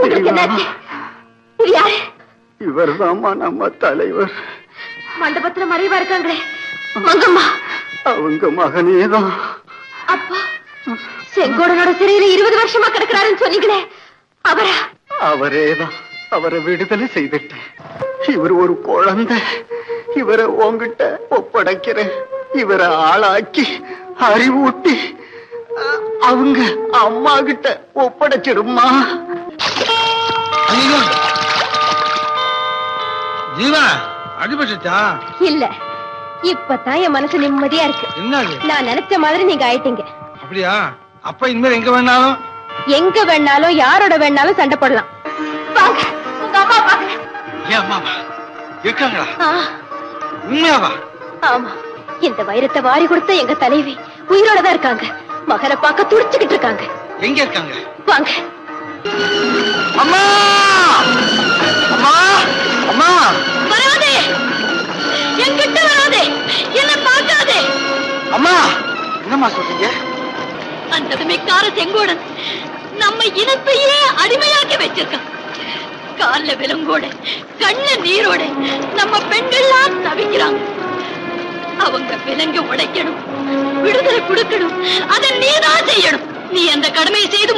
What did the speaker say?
உங்களுக்கு என்னாச்சு இது யாரு இவர்தாம்மா நம்ம தலைவர் மண்டபத்துல மறைவா இருக்காங்களே மங்கம்மா அவங்க மகனேதான் அப்பா செங்கோடனோட சிறையில இருபது வருஷமா கிடக்குறாருன்னு சொன்னீங்களே அவரா அவரேதான் அவரை விடுதலை செய்துட்டேன் இவர் ஒரு குழந்தை இவரை உன்கிட்ட ஒப்படைக்கிறேன் இவரை ஆளாக்கி அறிவூட்டி அ- அவங்க அம்மா கிட்ட ஒப்படைச்சிடுமா ஐயோ ஜீவா அடிபட்டுச்சா இல்ல இப்பதான் என் மனசு நிம்மதியா இருக்கு என்னது நான் நினைச்ச மாதிரி நீங்க ஆயிட்டீங்க அப்படியா அப்ப இனிமேல் எங்க வேணாலும் எங்க வேணாலும் யாரோட வேணாலும் சண்டை போடலாம் வாங்க உங்க அம்மா பாக்க ஏன் அம்மாவா இருக்காங்களா ஆ, உண்மையாவா ஆமா இந்த வைரத்தை வாரி கொடுத்த எங்க தலைவி உயிரோட தான் இருக்காங்க மகனை பார்க்க துடிச்சுக்கிட்டு இருக்காங்க எங்க இருக்காங்க வாங்க அம்மா அம்மா அம்மா வராதே என்கிட்ட வராதே என்ன பார்க்காதே அம்மா என்னம்மா சொல்றீங்க அந்த மிக்கார செங்கோடன் நம்ம இனத்தையே அடிமையாக்கி வச்சிருக்கான் கால்ல விலங்கோட கண்ண நீரோட நம்ம பெண்கள்லாம் தவிக்கிறாங்க அவங்க விலங்கு உடைக்கணும் விடுதலை கொடுக்கணும் அதை நீதான் செய்யணும் நீ அந்த கடமையை செய்து